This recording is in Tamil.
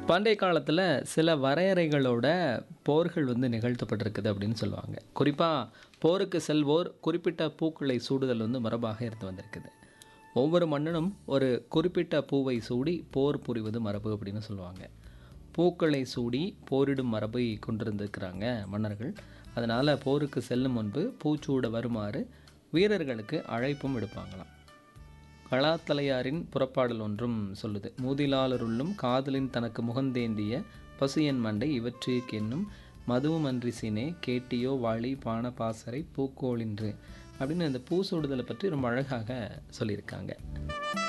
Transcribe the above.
பண்டைய காலத்தில் சில வரையறைகளோட போர்கள் வந்து நிகழ்த்தப்பட்டிருக்குது அப்படின்னு சொல்லுவாங்க குறிப்பாக போருக்கு செல்வோர் குறிப்பிட்ட பூக்களை சூடுதல் வந்து மரபாக இருந்து வந்திருக்குது ஒவ்வொரு மன்னனும் ஒரு குறிப்பிட்ட பூவை சூடி போர் புரிவது மரபு அப்படின்னு சொல்லுவாங்க பூக்களை சூடி போரிடும் மரபை கொண்டிருந்திருக்கிறாங்க மன்னர்கள் அதனால் போருக்கு செல்லும் முன்பு பூச்சூட வருமாறு வீரர்களுக்கு அழைப்பும் விடுப்பாங்களாம் கலாத்தலையாரின் புறப்பாடல் ஒன்றும் சொல்லுது மூதிலாளருள்ளும் காதலின் தனக்கு முகந்தேந்திய பசுயன் மண்டை இவற்றிற்கென்னும் மதுவும் அன்றி சினே கேட்டியோ வாளி பான பாசறை பூக்கோளின்று அப்படின்னு இந்த பூ சூடுதலை பற்றி ரொம்ப அழகாக சொல்லியிருக்காங்க